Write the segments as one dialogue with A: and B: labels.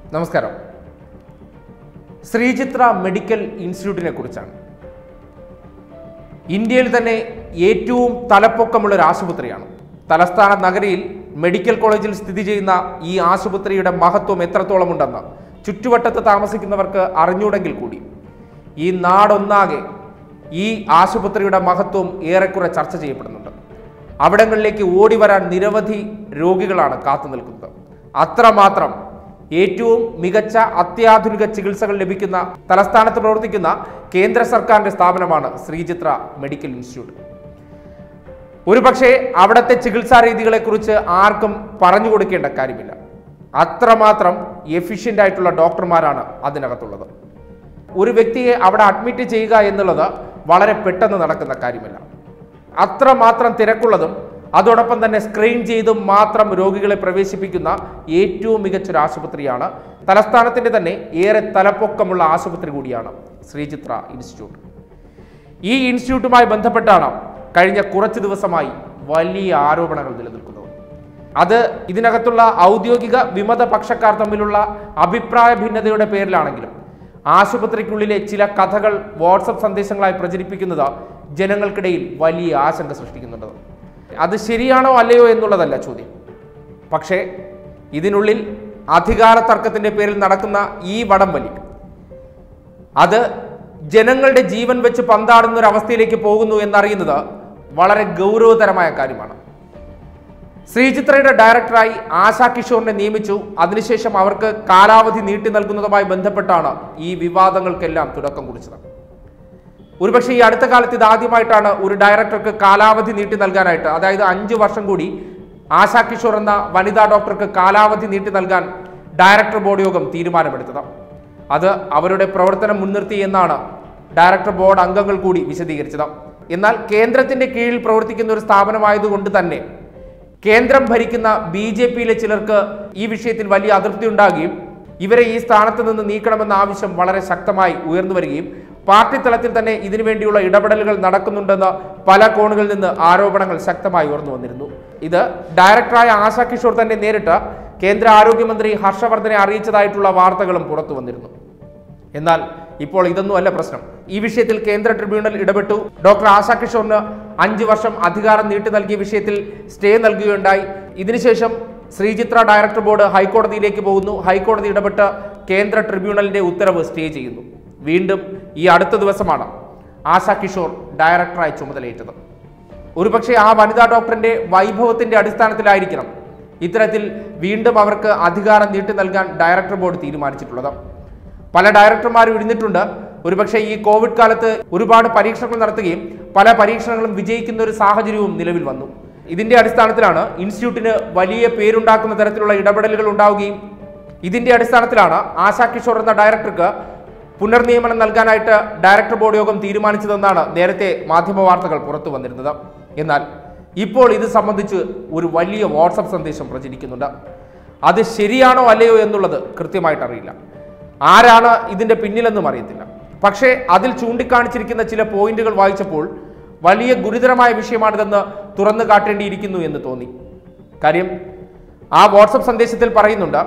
A: നമസ്കാരം ശ്രീചിത്ര മെഡിക്കൽ ഇൻസ്റ്റിറ്റ്യൂട്ടിനെ കുറിച്ചാണ് ഇന്ത്യയിൽ തന്നെ ഏറ്റവും തലപ്പൊക്കമുള്ള ഒരു ആശുപത്രിയാണ് തലസ്ഥാന നഗരിയിൽ മെഡിക്കൽ കോളേജിൽ സ്ഥിതി ചെയ്യുന്ന ഈ ആശുപത്രിയുടെ മഹത്വം എത്രത്തോളം ഉണ്ടെന്ന് ചുറ്റുവട്ടത്ത് താമസിക്കുന്നവർക്ക് അറിഞ്ഞൂടെങ്കിൽ കൂടി ഈ നാടൊന്നാകെ ഈ ആശുപത്രിയുടെ മഹത്വം ഏറെക്കുറെ ചർച്ച ചെയ്യപ്പെടുന്നുണ്ട് അവിടങ്ങളിലേക്ക് ഓടി വരാൻ നിരവധി രോഗികളാണ് കാത്തു നിൽക്കുന്നത് അത്രമാത്രം ഏറ്റവും മികച്ച അത്യാധുനിക ചികിത്സകൾ ലഭിക്കുന്ന തലസ്ഥാനത്ത് പ്രവർത്തിക്കുന്ന കേന്ദ്ര സർക്കാരിന്റെ സ്ഥാപനമാണ് ശ്രീചിത്ര മെഡിക്കൽ ഇൻസ്റ്റിറ്റ്യൂട്ട് ഒരുപക്ഷെ അവിടുത്തെ ചികിത്സാ രീതികളെക്കുറിച്ച് ആർക്കും പറഞ്ഞു കൊടുക്കേണ്ട കാര്യമില്ല അത്രമാത്രം എഫിഷ്യൻ്റ് ആയിട്ടുള്ള ഡോക്ടർമാരാണ് അതിനകത്തുള്ളത് ഒരു വ്യക്തിയെ അവിടെ അഡ്മിറ്റ് ചെയ്യുക എന്നുള്ളത് വളരെ പെട്ടെന്ന് നടക്കുന്ന കാര്യമല്ല അത്രമാത്രം തിരക്കുള്ളതും അതോടൊപ്പം തന്നെ സ്ക്രീൻ ചെയ്തും മാത്രം രോഗികളെ പ്രവേശിപ്പിക്കുന്ന ഏറ്റവും മികച്ചൊരു ആശുപത്രിയാണ് തലസ്ഥാനത്തിൻ്റെ തന്നെ ഏറെ തലപ്പൊക്കമുള്ള ആശുപത്രി കൂടിയാണ് ശ്രീചിത്ര ഇൻസ്റ്റിറ്റ്യൂട്ട് ഈ ഇൻസ്റ്റിറ്റ്യൂട്ടുമായി ബന്ധപ്പെട്ടാണ് കഴിഞ്ഞ കുറച്ച് ദിവസമായി വലിയ ആരോപണങ്ങൾ നിലനിൽക്കുന്നത് അത് ഇതിനകത്തുള്ള ഔദ്യോഗിക വിമത പക്ഷക്കാർ തമ്മിലുള്ള അഭിപ്രായ ഭിന്നതയുടെ പേരിലാണെങ്കിലും ആശുപത്രിക്കുള്ളിലെ ചില കഥകൾ വാട്സപ്പ് സന്ദേശങ്ങളായി പ്രചരിപ്പിക്കുന്നത് ജനങ്ങൾക്കിടയിൽ വലിയ ആശങ്ക സൃഷ്ടിക്കുന്നുണ്ട് അത് ശരിയാണോ അല്ലയോ എന്നുള്ളതല്ല ചോദ്യം പക്ഷേ ഇതിനുള്ളിൽ അധികാര തർക്കത്തിന്റെ പേരിൽ നടക്കുന്ന ഈ വടംവലി അത് ജനങ്ങളുടെ ജീവൻ വെച്ച് പന്താടുന്ന ഒരു അവസ്ഥയിലേക്ക് പോകുന്നു എന്നറിയുന്നത് വളരെ ഗൗരവതരമായ കാര്യമാണ് ശ്രീചിത്രയുടെ ഡയറക്ടറായി ആശാ കിഷോറിനെ നിയമിച്ചു അതിനുശേഷം അവർക്ക് കാലാവധി നീട്ടി നൽകുന്നതുമായി ബന്ധപ്പെട്ടാണ് ഈ വിവാദങ്ങൾക്കെല്ലാം തുടക്കം കുറിച്ചത് ഒരുപക്ഷെ ഈ അടുത്ത കാലത്ത് ഇത് ആദ്യമായിട്ടാണ് ഒരു ഡയറക്ടർക്ക് കാലാവധി നീട്ടി നൽകാനായിട്ട് അതായത് അഞ്ച് വർഷം കൂടി ആശാ കിഷോർ എന്ന വനിതാ ഡോക്ടർക്ക് കാലാവധി നീട്ടി നൽകാൻ ഡയറക്ടർ ബോർഡ് യോഗം തീരുമാനമെടുത്തത് അത് അവരുടെ പ്രവർത്തനം മുൻനിർത്തി എന്നാണ് ഡയറക്ടർ ബോർഡ് അംഗങ്ങൾ കൂടി വിശദീകരിച്ചത് എന്നാൽ കേന്ദ്രത്തിന്റെ കീഴിൽ പ്രവർത്തിക്കുന്ന ഒരു സ്ഥാപനമായതുകൊണ്ട് തന്നെ കേന്ദ്രം ഭരിക്കുന്ന ബി ജെ പിയിലെ ചിലർക്ക് ഈ വിഷയത്തിൽ വലിയ അതൃപ്തി ഉണ്ടാകുകയും ഇവരെ ഈ സ്ഥാനത്ത് നിന്ന് നീക്കണമെന്ന ആവശ്യം വളരെ ശക്തമായി ഉയർന്നു വരികയും പാർട്ടി തലത്തിൽ തന്നെ ഇതിനു വേണ്ടിയുള്ള ഇടപെടലുകൾ നടക്കുന്നുണ്ടെന്ന് പല കോണുകളിൽ നിന്ന് ആരോപണങ്ങൾ ശക്തമായി ഉയർന്നു വന്നിരുന്നു ഇത് ഡയറക്ടറായ ആശാ കിഷോർ തന്നെ നേരിട്ട് കേന്ദ്ര ആരോഗ്യമന്ത്രി ഹർഷവർദ്ധനെ അറിയിച്ചതായിട്ടുള്ള വാർത്തകളും പുറത്തു വന്നിരുന്നു എന്നാൽ ഇപ്പോൾ ഇതൊന്നുമല്ല പ്രശ്നം ഈ വിഷയത്തിൽ കേന്ദ്ര ട്രിബ്യൂണൽ ഇടപെട്ടു ഡോക്ടർ ആശാ കിഷോറിന് അഞ്ച് വർഷം അധികാരം നീട്ടി നൽകിയ വിഷയത്തിൽ സ്റ്റേ നൽകുകയുണ്ടായി ഇതിനുശേഷം ശ്രീചിത്ര ഡയറക്ടർ ബോർഡ് ഹൈക്കോടതിയിലേക്ക് പോകുന്നു ഹൈക്കോടതി ഇടപെട്ട് കേന്ദ്ര ട്രിബ്യൂണലിന്റെ ഉത്തരവ് സ്റ്റേ ചെയ്യുന്നു വീണ്ടും ഈ അടുത്ത ദിവസമാണ് ആശാ കിഷോർ ഡയറക്ടറായി ചുമതലയേറ്റത് ഒരുപക്ഷെ ആ വനിതാ ഡോക്ടറിന്റെ വൈഭവത്തിന്റെ അടിസ്ഥാനത്തിലായിരിക്കണം ഇത്തരത്തിൽ വീണ്ടും അവർക്ക് അധികാരം നീട്ടി നൽകാൻ ഡയറക്ടർ ബോർഡ് തീരുമാനിച്ചിട്ടുള്ളത് പല ഡയറക്ടർമാരും ഇരുന്നിട്ടുണ്ട് ഒരുപക്ഷെ ഈ കോവിഡ് കാലത്ത് ഒരുപാട് പരീക്ഷണങ്ങൾ നടത്തുകയും പല പരീക്ഷണങ്ങളും വിജയിക്കുന്ന ഒരു സാഹചര്യവും നിലവിൽ വന്നു ഇതിന്റെ അടിസ്ഥാനത്തിലാണ് ഇൻസ്റ്റിറ്റ്യൂട്ടിന് വലിയ പേരുണ്ടാക്കുന്ന തരത്തിലുള്ള ഇടപെടലുകൾ ഉണ്ടാവുകയും ഇതിന്റെ അടിസ്ഥാനത്തിലാണ് ആശാ കിഷോർ എന്ന ഡയറക്ടർക്ക് പുനർനിയമനം നൽകാനായിട്ട് ഡയറക്ടർ ബോർഡ് യോഗം തീരുമാനിച്ചതെന്നാണ് നേരത്തെ മാധ്യമ വാർത്തകൾ പുറത്തു വന്നിരുന്നത് എന്നാൽ ഇപ്പോൾ ഇത് സംബന്ധിച്ച് ഒരു വലിയ വാട്സപ്പ് സന്ദേശം പ്രചരിക്കുന്നുണ്ട് അത് ശരിയാണോ അല്ലയോ എന്നുള്ളത് കൃത്യമായിട്ട് അറിയില്ല ആരാണ് ഇതിന്റെ പിന്നിലെന്നും അറിയത്തില്ല പക്ഷേ അതിൽ ചൂണ്ടിക്കാണിച്ചിരിക്കുന്ന ചില പോയിന്റുകൾ വായിച്ചപ്പോൾ വലിയ ഗുരുതരമായ വിഷയമാണിതെന്ന് തുറന്നു കാട്ടേണ്ടിയിരിക്കുന്നു എന്ന് തോന്നി കാര്യം ആ വാട്സപ്പ് സന്ദേശത്തിൽ പറയുന്നുണ്ട്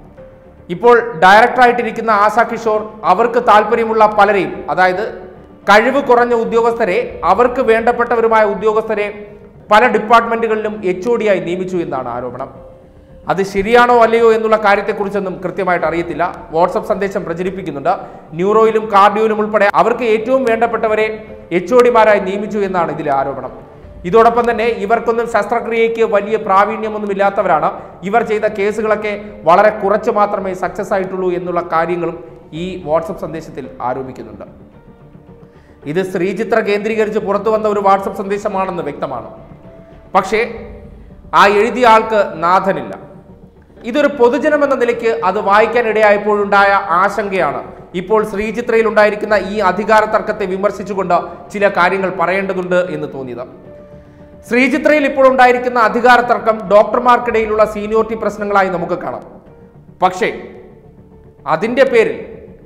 A: ഇപ്പോൾ ഡയറക്ടറായിട്ടിരിക്കുന്ന ആശാ കിഷോർ അവർക്ക് താല്പര്യമുള്ള പലരെയും അതായത് കഴിവ് കുറഞ്ഞ ഉദ്യോഗസ്ഥരെ അവർക്ക് വേണ്ടപ്പെട്ടവരുമായ ഉദ്യോഗസ്ഥരെ പല ഡിപ്പാർട്ട്മെന്റുകളിലും എച്ച് ഒ ആയി നിയമിച്ചു എന്നാണ് ആരോപണം അത് ശരിയാണോ അല്ലയോ എന്നുള്ള കാര്യത്തെക്കുറിച്ചൊന്നും കൃത്യമായിട്ട് അറിയത്തില്ല വാട്സപ്പ് സന്ദേശം പ്രചരിപ്പിക്കുന്നുണ്ട് ന്യൂറോയിലും കാർഡിയോയിലും ഉൾപ്പെടെ അവർക്ക് ഏറ്റവും വേണ്ടപ്പെട്ടവരെ എച്ച് ഒ ഡിമാരായി നിയമിച്ചു എന്നാണ് ഇതിലെ ആരോപണം ഇതോടൊപ്പം തന്നെ ഇവർക്കൊന്നും ശസ്ത്രക്രിയയ്ക്ക് വലിയ പ്രാവീണ്യമൊന്നും ഇല്ലാത്തവരാണ് ഇവർ ചെയ്ത കേസുകളൊക്കെ വളരെ കുറച്ച് മാത്രമേ സക്സസ് ആയിട്ടുള്ളൂ എന്നുള്ള കാര്യങ്ങളും ഈ വാട്സപ്പ് സന്ദേശത്തിൽ ആരോപിക്കുന്നുണ്ട് ഇത് ശ്രീചിത്ര കേന്ദ്രീകരിച്ച് പുറത്തു വന്ന ഒരു വാട്സപ്പ് സന്ദേശമാണെന്ന് വ്യക്തമാണ് പക്ഷേ ആ എഴുതിയ ആൾക്ക് നാഥനില്ല ഇതൊരു പൊതുജനം എന്ന നിലയ്ക്ക് അത് വായിക്കാൻ ഇടയായപ്പോഴുണ്ടായ ആശങ്കയാണ് ഇപ്പോൾ ശ്രീചിത്രയിൽ ഉണ്ടായിരിക്കുന്ന ഈ അധികാര തർക്കത്തെ വിമർശിച്ചുകൊണ്ട് ചില കാര്യങ്ങൾ പറയേണ്ടതുണ്ട് എന്ന് തോന്നിയത് ശ്രീചിത്രയിൽ ഇപ്പോൾ ഉണ്ടായിരിക്കുന്ന അധികാര തർക്കം ഡോക്ടർമാർക്കിടയിലുള്ള സീനിയോറിറ്റി പ്രശ്നങ്ങളായി നമുക്ക് കാണാം പക്ഷേ അതിൻ്റെ പേരിൽ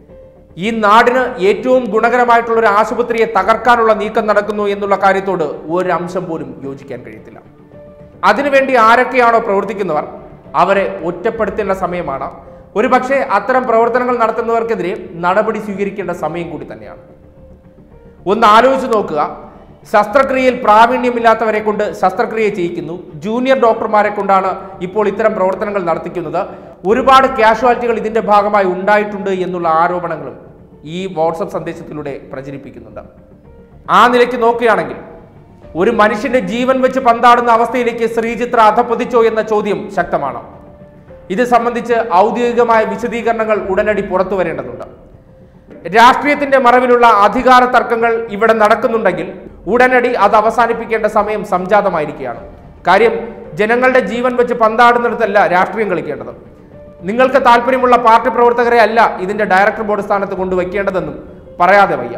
A: ഈ നാടിന് ഏറ്റവും ഗുണകരമായിട്ടുള്ള ഒരു ആശുപത്രിയെ തകർക്കാനുള്ള നീക്കം നടക്കുന്നു എന്നുള്ള കാര്യത്തോട് ഒരു അംശം പോലും യോജിക്കാൻ കഴിയത്തില്ല അതിനുവേണ്ടി ആരൊക്കെയാണോ പ്രവർത്തിക്കുന്നവർ അവരെ ഒറ്റപ്പെടുത്തേണ്ട സമയമാണ് ഒരുപക്ഷെ അത്തരം പ്രവർത്തനങ്ങൾ നടത്തുന്നവർക്കെതിരെ നടപടി സ്വീകരിക്കേണ്ട സമയം കൂടി തന്നെയാണ് ഒന്ന് ആലോചിച്ച് നോക്കുക ശസ്ത്രക്രിയയിൽ പ്രാവീണ്യമില്ലാത്തവരെ കൊണ്ട് ശസ്ത്രക്രിയ ചെയ്യിക്കുന്നു ജൂനിയർ ഡോക്ടർമാരെ കൊണ്ടാണ് ഇപ്പോൾ ഇത്തരം പ്രവർത്തനങ്ങൾ നടത്തിക്കുന്നത് ഒരുപാട് കാഷ്വാലിറ്റികൾ ഇതിന്റെ ഭാഗമായി ഉണ്ടായിട്ടുണ്ട് എന്നുള്ള ആരോപണങ്ങളും ഈ വാട്സപ്പ് സന്ദേശത്തിലൂടെ പ്രചരിപ്പിക്കുന്നുണ്ട് ആ നിലയ്ക്ക് നോക്കുകയാണെങ്കിൽ ഒരു മനുഷ്യന്റെ ജീവൻ വെച്ച് പന്താടുന്ന അവസ്ഥയിലേക്ക് ശ്രീചിത്ര അധപ്പതിച്ചോ എന്ന ചോദ്യം ശക്തമാണ് ഇത് സംബന്ധിച്ച് ഔദ്യോഗികമായ വിശദീകരണങ്ങൾ ഉടനടി പുറത്തു വരേണ്ടതുണ്ട് രാഷ്ട്രീയത്തിന്റെ മറവിലുള്ള അധികാര തർക്കങ്ങൾ ഇവിടെ നടക്കുന്നുണ്ടെങ്കിൽ ഉടനടി അത് അവസാനിപ്പിക്കേണ്ട സമയം സംജാതമായിരിക്കുകയാണ് കാര്യം ജനങ്ങളുടെ ജീവൻ വെച്ച് പന്താടുന്നിടത്തല്ല രാഷ്ട്രീയം കളിക്കേണ്ടത് നിങ്ങൾക്ക് താല്പര്യമുള്ള പാർട്ടി പ്രവർത്തകരെ അല്ല ഇതിന്റെ ഡയറക്ടർ ബോർഡ് സ്ഥാനത്ത് കൊണ്ടുവയ്ക്കേണ്ടതെന്നും പറയാതെ വയ്യ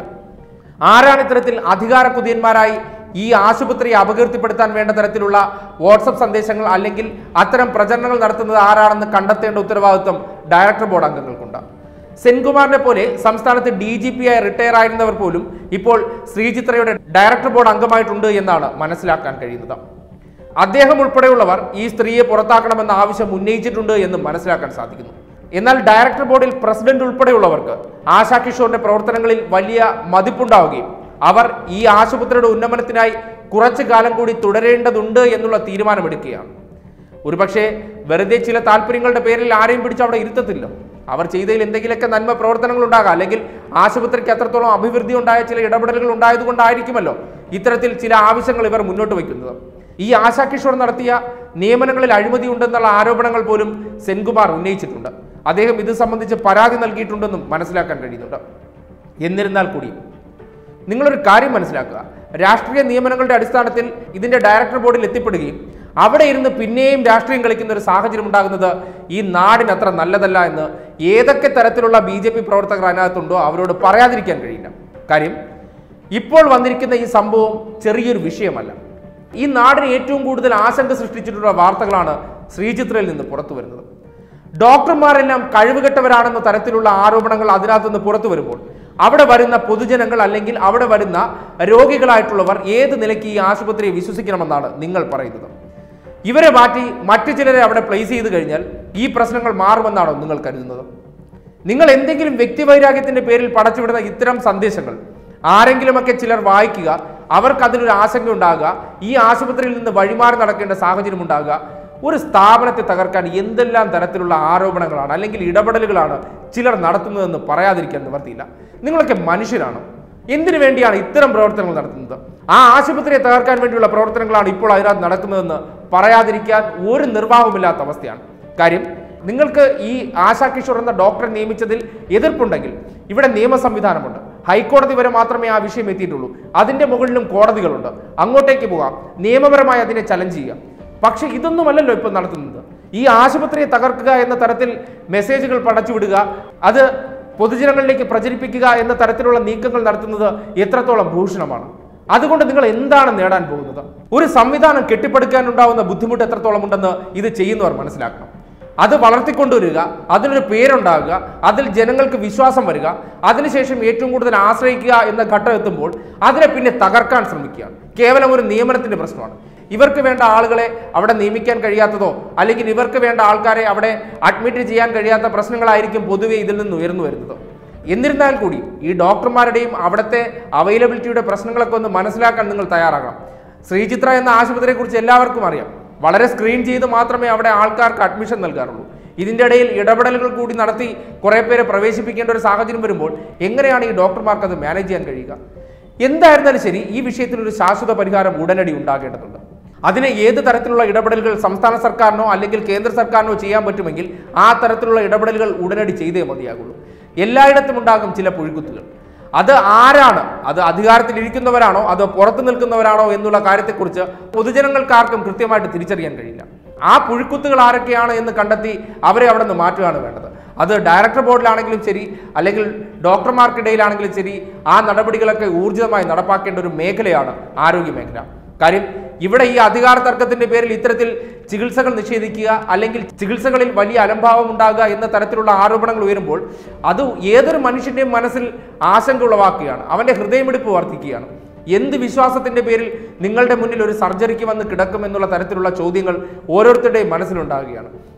A: ആരാണ് ഇത്തരത്തിൽ അധികാര കുതിയന്മാരായി ഈ ആശുപത്രിയെ അപകീർത്തിപ്പെടുത്താൻ വേണ്ട തരത്തിലുള്ള വാട്സപ്പ് സന്ദേശങ്ങൾ അല്ലെങ്കിൽ അത്തരം പ്രചരണങ്ങൾ നടത്തുന്നത് ആരാണെന്ന് കണ്ടെത്തേണ്ട ഉത്തരവാദിത്വം ഡയറക്ടർ ബോർഡ് അംഗങ്ങൾക്കുണ്ട് സെൻകുമാറിനെ പോലെ സംസ്ഥാനത്ത് ഡി ജി പി ആയി റിട്ടയർ ആയിരുന്നവർ പോലും ഇപ്പോൾ ശ്രീചിത്രയുടെ ഡയറക്ടർ ബോർഡ് അംഗമായിട്ടുണ്ട് എന്നാണ് മനസ്സിലാക്കാൻ കഴിയുന്നത് അദ്ദേഹം ഉൾപ്പെടെയുള്ളവർ ഈ സ്ത്രീയെ പുറത്താക്കണമെന്ന ആവശ്യം ഉന്നയിച്ചിട്ടുണ്ട് എന്ന് മനസ്സിലാക്കാൻ സാധിക്കുന്നു എന്നാൽ ഡയറക്ടർ ബോർഡിൽ പ്രസിഡന്റ് ഉൾപ്പെടെയുള്ളവർക്ക് ആശാ കിഷോറിന്റെ പ്രവർത്തനങ്ങളിൽ വലിയ മതിപ്പുണ്ടാവുകയും അവർ ഈ ആശുപത്രിയുടെ ഉന്നമനത്തിനായി കുറച്ചു കാലം കൂടി തുടരേണ്ടതുണ്ട് എന്നുള്ള തീരുമാനമെടുക്കുകയാണ് ഒരുപക്ഷെ വെറുതെ ചില താല്പര്യങ്ങളുടെ പേരിൽ ആരെയും പിടിച്ച് അവിടെ ഇരുത്തത്തില്ല അവർ ചെയ്തതിൽ എന്തെങ്കിലുമൊക്കെ നന്മ പ്രവർത്തനങ്ങൾ ഉണ്ടാകാം അല്ലെങ്കിൽ ആശുപത്രിക്ക് അത്രത്തോളം അഭിവൃദ്ധി ഉണ്ടായ ചില ഇടപെടലുകൾ ഉണ്ടായതുകൊണ്ടായിരിക്കുമല്ലോ ഇത്തരത്തിൽ ചില ആവശ്യങ്ങൾ ഇവർ മുന്നോട്ട് വയ്ക്കുന്നത് ഈ ആശാ കിഷോർ നടത്തിയ നിയമനങ്ങളിൽ അഴിമതി ഉണ്ടെന്നുള്ള ആരോപണങ്ങൾ പോലും സെൻകുമാർ ഉന്നയിച്ചിട്ടുണ്ട് അദ്ദേഹം ഇത് സംബന്ധിച്ച് പരാതി നൽകിയിട്ടുണ്ടെന്നും മനസ്സിലാക്കാൻ കഴിയുന്നുണ്ട് എന്നിരുന്നാൽ കൂടി നിങ്ങളൊരു കാര്യം മനസ്സിലാക്കുക രാഷ്ട്രീയ നിയമനങ്ങളുടെ അടിസ്ഥാനത്തിൽ ഇതിന്റെ ഡയറക്ടർ ബോർഡിൽ എത്തിപ്പെടുകയും അവിടെ ഇരുന്ന് പിന്നെയും രാഷ്ട്രീയം കളിക്കുന്ന ഒരു സാഹചര്യം ഉണ്ടാകുന്നത് ഈ നാടിന് അത്ര നല്ലതല്ല എന്ന് ഏതൊക്കെ തരത്തിലുള്ള ബി ജെ പി പ്രവർത്തകർ അതിനകത്തുണ്ടോ അവരോട് പറയാതിരിക്കാൻ കഴിയില്ല കാര്യം ഇപ്പോൾ വന്നിരിക്കുന്ന ഈ സംഭവം ചെറിയൊരു വിഷയമല്ല ഈ നാടിന് ഏറ്റവും കൂടുതൽ ആശങ്ക സൃഷ്ടിച്ചിട്ടുള്ള വാർത്തകളാണ് ശ്രീചിത്രയിൽ നിന്ന് പുറത്തു വരുന്നത് ഡോക്ടർമാരെല്ലാം കഴിവുകെട്ടവരാണെന്ന തരത്തിലുള്ള ആരോപണങ്ങൾ അതിനകത്തുനിന്ന് പുറത്തു വരുമ്പോൾ അവിടെ വരുന്ന പൊതുജനങ്ങൾ അല്ലെങ്കിൽ അവിടെ വരുന്ന രോഗികളായിട്ടുള്ളവർ ഏത് നിലയ്ക്ക് ഈ ആശുപത്രിയെ വിശ്വസിക്കണമെന്നാണ് നിങ്ങൾ പറയുന്നത് ഇവരെ മാറ്റി മറ്റു ചിലരെ അവിടെ പ്ലേസ് ചെയ്ത് കഴിഞ്ഞാൽ ഈ പ്രശ്നങ്ങൾ മാറുമെന്നാണോ നിങ്ങൾ കരുതുന്നത് നിങ്ങൾ എന്തെങ്കിലും വ്യക്തിവൈരാഗ്യത്തിന്റെ പേരിൽ പടച്ചുവിടുന്ന ഇത്തരം സന്ദേശങ്ങൾ ആരെങ്കിലുമൊക്കെ ചിലർ വായിക്കുക അവർക്ക് അതിലൊരു ആശങ്ക ഉണ്ടാകുക ഈ ആശുപത്രിയിൽ നിന്ന് വഴിമാറി നടക്കേണ്ട സാഹചര്യം ഉണ്ടാകുക ഒരു സ്ഥാപനത്തെ തകർക്കാൻ എന്തെല്ലാം തരത്തിലുള്ള ആരോപണങ്ങളാണ് അല്ലെങ്കിൽ ഇടപെടലുകളാണ് ചിലർ നടത്തുന്നതെന്ന് പറയാതിരിക്കാൻ നിവർത്തിയില്ല നിങ്ങളൊക്കെ മനുഷ്യരാണ് എന്തിനു വേണ്ടിയാണ് ഇത്തരം പ്രവർത്തനങ്ങൾ നടത്തുന്നത് ആ ആശുപത്രിയെ തകർക്കാൻ വേണ്ടിയുള്ള പ്രവർത്തനങ്ങളാണ് ഇപ്പോൾ അതിനകത്ത് നടക്കുന്നതെന്ന് പറയാതിരിക്കാൻ ഒരു നിർവാഹവുമില്ലാത്ത അവസ്ഥയാണ് കാര്യം നിങ്ങൾക്ക് ഈ ആശാ കിഷോർ എന്ന ഡോക്ടറെ നിയമിച്ചതിൽ എതിർപ്പുണ്ടെങ്കിൽ ഇവിടെ നിയമ സംവിധാനമുണ്ട് ഹൈക്കോടതി വരെ മാത്രമേ ആ വിഷയം എത്തിയിട്ടുള്ളൂ അതിന്റെ മുകളിലും കോടതികളുണ്ട് അങ്ങോട്ടേക്ക് പോകാം നിയമപരമായി അതിനെ ചലഞ്ച് ചെയ്യുക പക്ഷെ ഇതൊന്നുമല്ലല്ലോ ഇപ്പോൾ നടത്തുന്നത് ഈ ആശുപത്രിയെ തകർക്കുക എന്ന തരത്തിൽ മെസ്സേജുകൾ പടച്ചുവിടുക അത് പൊതുജനങ്ങളിലേക്ക് പ്രചരിപ്പിക്കുക എന്ന തരത്തിലുള്ള നീക്കങ്ങൾ നടത്തുന്നത് എത്രത്തോളം ഭൂഷണമാണ് അതുകൊണ്ട് നിങ്ങൾ എന്താണ് നേടാൻ പോകുന്നത് ഒരു സംവിധാനം കെട്ടിപ്പടുക്കാനുണ്ടാവുന്ന ബുദ്ധിമുട്ട് എത്രത്തോളം ഉണ്ടെന്ന് ഇത് ചെയ്യുന്നവർ മനസ്സിലാക്കണം അത് വളർത്തിക്കൊണ്ടുവരിക അതിനൊരു പേരുണ്ടാകുക അതിൽ ജനങ്ങൾക്ക് വിശ്വാസം വരിക അതിനുശേഷം ഏറ്റവും കൂടുതൽ ആശ്രയിക്കുക എന്ന ഘട്ടം എത്തുമ്പോൾ അതിനെ പിന്നെ തകർക്കാൻ ശ്രമിക്കുകയാണ് കേവലം ഒരു നിയമനത്തിന്റെ പ്രശ്നമാണ് ഇവർക്ക് വേണ്ട ആളുകളെ അവിടെ നിയമിക്കാൻ കഴിയാത്തതോ അല്ലെങ്കിൽ ഇവർക്ക് വേണ്ട ആൾക്കാരെ അവിടെ അഡ്മിറ്റ് ചെയ്യാൻ കഴിയാത്ത പ്രശ്നങ്ങളായിരിക്കും പൊതുവെ ഇതിൽ നിന്ന് ഉയർന്നു വരുന്നത് എന്നിരുന്നാൽ കൂടി ഈ ഡോക്ടർമാരുടെയും അവിടുത്തെ അവൈലബിലിറ്റിയുടെ പ്രശ്നങ്ങളൊക്കെ ഒന്ന് മനസ്സിലാക്കാൻ നിങ്ങൾ തയ്യാറാകണം ശ്രീചിത്ര എന്ന ആശുപത്രിയെ കുറിച്ച് എല്ലാവർക്കും അറിയാം വളരെ സ്ക്രീൻ ചെയ്ത് മാത്രമേ അവിടെ ആൾക്കാർക്ക് അഡ്മിഷൻ നൽകാറുള്ളൂ ഇതിൻ്റെ ഇടയിൽ ഇടപെടലുകൾ കൂടി നടത്തി കുറേ പേരെ പ്രവേശിപ്പിക്കേണ്ട ഒരു സാഹചര്യം വരുമ്പോൾ എങ്ങനെയാണ് ഈ ഡോക്ടർമാർക്ക് അത് മാനേജ് ചെയ്യാൻ കഴിയുക എന്തായിരുന്നാലും ശരി ഈ വിഷയത്തിൽ ഒരു ശാശ്വത പരിഹാരം ഉടനടി ഉണ്ടാകേണ്ടതുണ്ട് അതിന് ഏത് തരത്തിലുള്ള ഇടപെടലുകൾ സംസ്ഥാന സർക്കാരിനോ അല്ലെങ്കിൽ കേന്ദ്ര സർക്കാരിനോ ചെയ്യാൻ പറ്റുമെങ്കിൽ ആ തരത്തിലുള്ള ഇടപെടലുകൾ ഉടനടി ചെയ്തേ മതിയാകുള്ളൂ എല്ലായിടത്തും ഉണ്ടാകും ചില പുഴുക്കുത്തുകൾ അത് ആരാണ് അത് അധികാരത്തിലിരിക്കുന്നവരാണോ അതോ പുറത്തു നിൽക്കുന്നവരാണോ എന്നുള്ള കാര്യത്തെക്കുറിച്ച് പൊതുജനങ്ങൾക്കാർക്കും കൃത്യമായിട്ട് തിരിച്ചറിയാൻ കഴിയില്ല ആ പുഴുക്കുത്തുകൾ ആരൊക്കെയാണ് എന്ന് കണ്ടെത്തി അവരെ അവിടെ നിന്ന് മാറ്റുകയാണ് വേണ്ടത് അത് ഡയറക്ടർ ബോർഡിലാണെങ്കിലും ശരി അല്ലെങ്കിൽ ഡോക്ടർമാർക്കിടയിലാണെങ്കിലും ശരി ആ നടപടികളൊക്കെ ഊർജിതമായി നടപ്പാക്കേണ്ട ഒരു മേഖലയാണ് ആരോഗ്യ മേഖല കാര്യം ഇവിടെ ഈ അധികാര തർക്കത്തിന്റെ പേരിൽ ഇത്തരത്തിൽ ചികിത്സകൾ നിഷേധിക്കുക അല്ലെങ്കിൽ ചികിത്സകളിൽ വലിയ അലംഭാവം ഉണ്ടാകുക എന്ന തരത്തിലുള്ള ആരോപണങ്ങൾ ഉയരുമ്പോൾ അത് ഏതൊരു മനുഷ്യന്റെയും മനസ്സിൽ ആശങ്ക ഉളവാക്കുകയാണ് അവന്റെ ഹൃദയമിടിപ്പ് വർദ്ധിക്കുകയാണ് എന്ത് വിശ്വാസത്തിന്റെ പേരിൽ നിങ്ങളുടെ മുന്നിൽ ഒരു സർജറിക്ക് വന്ന് കിടക്കും എന്നുള്ള തരത്തിലുള്ള ചോദ്യങ്ങൾ ഓരോരുത്തരുടെയും മനസ്സിലുണ്ടാകുകയാണ്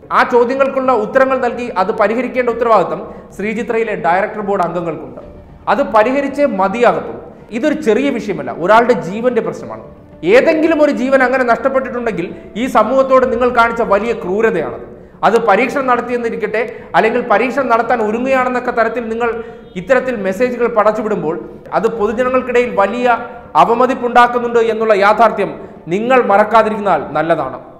A: ആ ചോദ്യങ്ങൾക്കുള്ള ഉത്തരങ്ങൾ നൽകി അത് പരിഹരിക്കേണ്ട ഉത്തരവാദിത്തം ശ്രീചിത്രയിലെ ഡയറക്ടർ ബോർഡ് അംഗങ്ങൾക്കുണ്ട് അത് പരിഹരിച്ചേ മതിയാകത്തുള്ളൂ ഇതൊരു ചെറിയ വിഷയമല്ല ഒരാളുടെ ജീവന്റെ പ്രശ്നമാണ് ഏതെങ്കിലും ഒരു ജീവൻ അങ്ങനെ നഷ്ടപ്പെട്ടിട്ടുണ്ടെങ്കിൽ ഈ സമൂഹത്തോട് നിങ്ങൾ കാണിച്ച വലിയ ക്രൂരതയാണ് അത് പരീക്ഷണം നടത്തിയെന്നിരിക്കട്ടെ അല്ലെങ്കിൽ പരീക്ഷണം നടത്താൻ ഒരുങ്ങുകയാണെന്നൊക്കെ തരത്തിൽ നിങ്ങൾ ഇത്തരത്തിൽ മെസ്സേജുകൾ പടച്ചുവിടുമ്പോൾ അത് പൊതുജനങ്ങൾക്കിടയിൽ വലിയ അവമതിപ്പുണ്ടാക്കുന്നുണ്ട് എന്നുള്ള യാഥാർത്ഥ്യം നിങ്ങൾ മറക്കാതിരിന്നാൽ നല്ലതാണ്